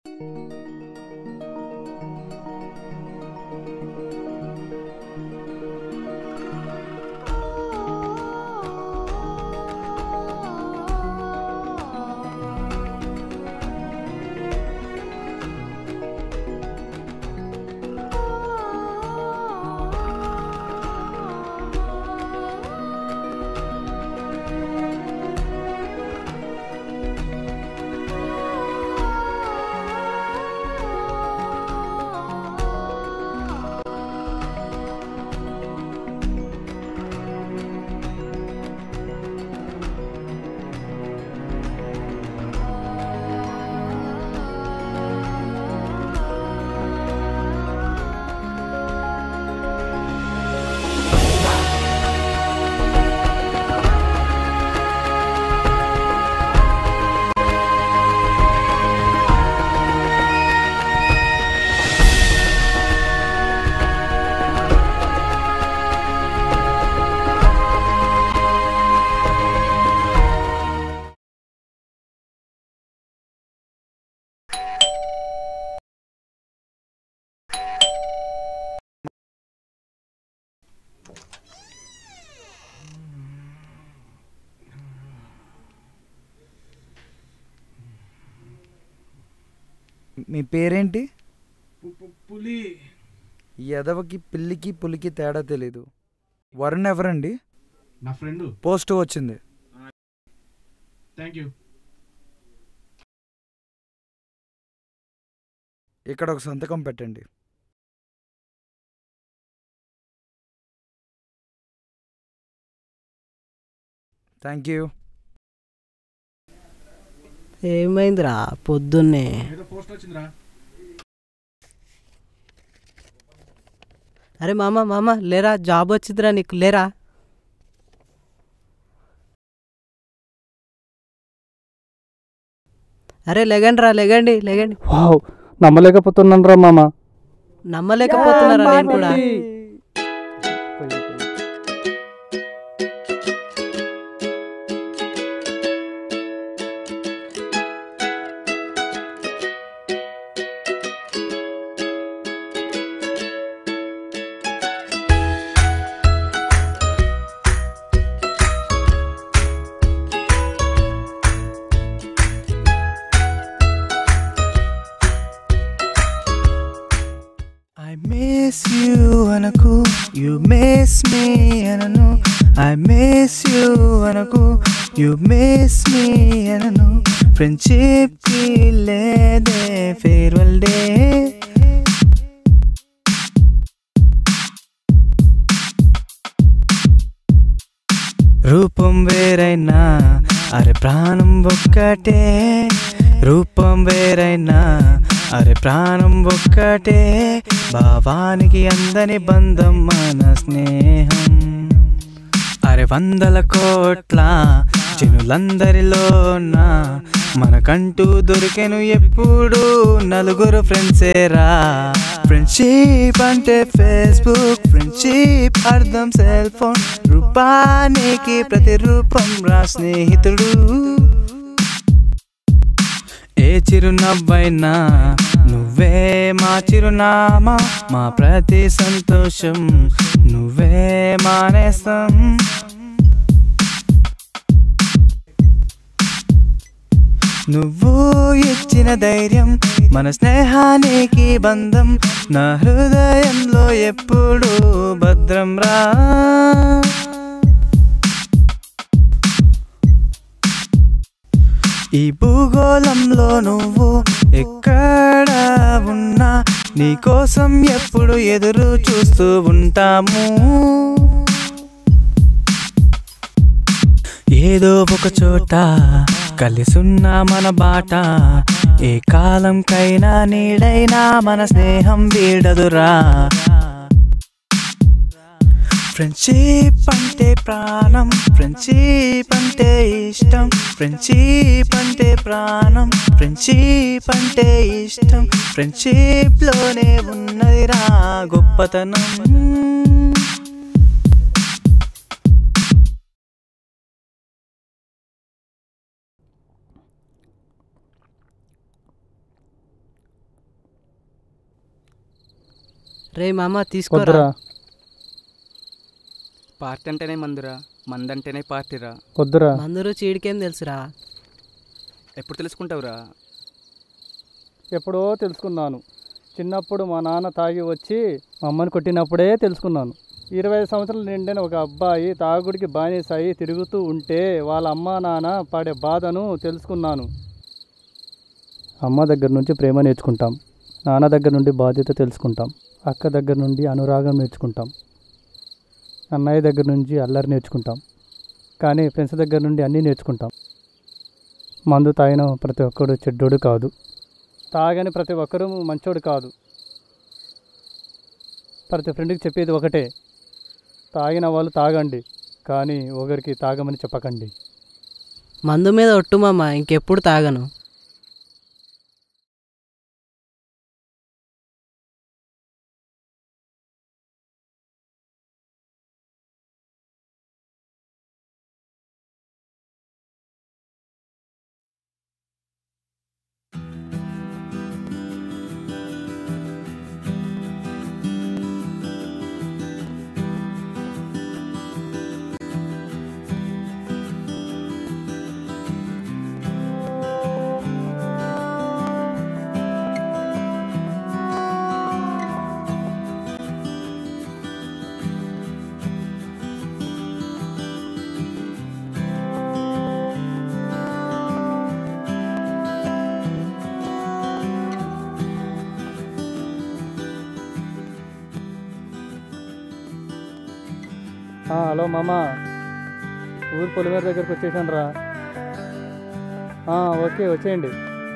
మీ పేరేంటి పు- పు- పులి ఈ ఎదవకి పిల్లికి పులికి తేడా తెలీదు వరుణ్ ఎవరండి నా ఫ్రెండ్ పోస్ట్ వచ్చింది థ్యాంక్ యూ ఇక్కడ ఒక సంతకం పెట్టండి థ్యాంక్ యూ ఏమైందిరా పొద్దున్నే ఏదో పోస్ట్ వచ్చిందిరా అరే మామ మామ లేరా జాబ్ వచ్చిందిరా నీకు లేరా అరే లెగండి రా లెగండి లెగండి వావ్ నమ్మలేకపోతున్నాను రా మామ నమ్మలేకపోతున్నారా నేను కూడా I miss you అనకు you miss me అనను I miss you అనకు you miss me అనను ఫ్రెండ్షిప్ కి లేదే ఫేర్వెల్ డే రూపం వేరైనా అరే ప్రాణం ఒక్కటే రూపం వేరైనా అరే ప్రాణం ఒక్కటే భావానికి అందని బంధం మన స్నేహం అరే వందల కోట్ల జనులందరిలోన మనకంటూ దొరికెను ఎప్పుడు నలుగురు ఫ్రెండ్సేరా ఫ్రెండ్షిప్ అంటే ఫేస్బుక్ ఫ్రెండ్షిప్ అర్థం సెల్ ఫోన్ రూపానికి ప్రతిరూపం రా స్నేహితుడు ఏ చిరునవ్వైనా నువ్వే మా చిరునామా మా ప్రతి సంతోషం నువ్వే మానేసం నువ్వు ఇచ్చిన ధైర్యం మన స్నేహానికి బంధం నా హృదయంలో ఎప్పుడు భద్రం రా ఈ భూగోళంలో నువ్వు ఎక్కడ ఉన్నా నీకోసం ఎప్పుడు ఎదురు చూస్తూ ఉంటాము ఏదో ఒక చోట కలిసున్న మన బాట ఏ కాలంకైనా నీడైనా మన స్నేహం వీడదురా ఫ్రెండ్షిప్ అంటే ప్రాణం ఫ్రెండ్షిప్ అంటే ఇష్టం ఫ్రెండ్షిప్ అంటే ప్రాణం ఫ్రెండ్షిప్ అంటే ఇష్టం ఫ్రెండ్షిప్ లోనే ఉన్నదిరా గొప్పతనం రే మామ తీసుకోరా వద్దురా పార్టీ అంటేనే మందురా మందంటేనే పార్టీరా వద్దురా మందురు చీడికేం తెలుసురా ఎప్పుడు తెలుసుకుంటావురా ఎప్పుడో తెలుసుకున్నాను చిన్నప్పుడు మా నాన్న తాగి వచ్చి మా అమ్మని కొట్టినప్పుడే తెలుసుకున్నాను ఇరవై ఐదు సంవత్సరాలు నిండిన ఒక అబ్బాయి తాగుడికి బానిసాయి తిరుగుతూ ఉంటే వాళ్ళ అమ్మ నాన్న పడే బాధను తెలుసుకున్నాను అమ్మ దగ్గర నుంచి ప్రేమ నేర్చుకుంటాం నాన్న దగ్గర నుండి బాధ్యత తెలుసుకుంటాం అక్క దగ్గర నుండి అనురాగం నేర్చుకుంటాం అన్నయ్య దగ్గర నుంచి అల్లరి నేర్చుకుంటాం కానీ ఫ్రెండ్స్ దగ్గర నుండి అన్నీ నేర్చుకుంటాం మందు తాగిన ప్రతి ఒక్కడు చెడ్డోడు కాదు తాగని ప్రతి ఒక్కరూ మంచోడు కాదు ప్రతి ఫ్రెండ్కి చెప్పేది ఒకటే తాగిన వాళ్ళు తాగండి కానీ ఒకరికి తాగమని చెప్పకండి మందు మీద ఒట్టు మామ ఇంకెప్పుడు తాగను ఆ, హలో మామ ఊరు పొలిమేర దగ్గరికి వచ్చేసాను రా ఆ, ఓకే వచ్చేయండి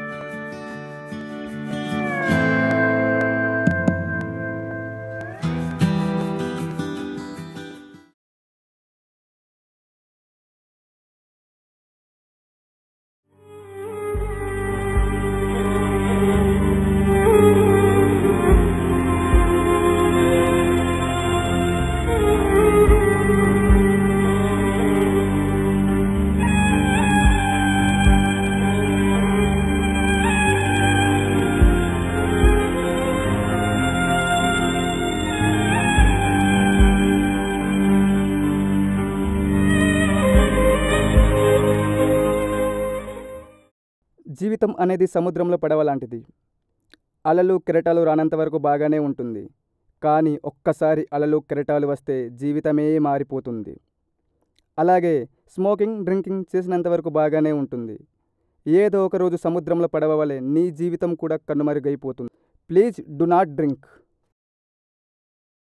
జీవితం అనేది సముద్రంలో పడవ లాంటిది అలలు కెరటాలు రానంత వరకు బాగానే ఉంటుంది కానీ ఒక్కసారి అలలు కెరటాలు వస్తే జీవితమే మారిపోతుంది అలాగే స్మోకింగ్ డ్రింకింగ్ చేసినంత వరకు బాగానే ఉంటుంది ఏదో ఒక రోజు సముద్రంలో పడవ వలె నీ జీవితం కూడా కనుమరుగైపోతుంది ప్లీజ్ డు నాట్ డ్రింక్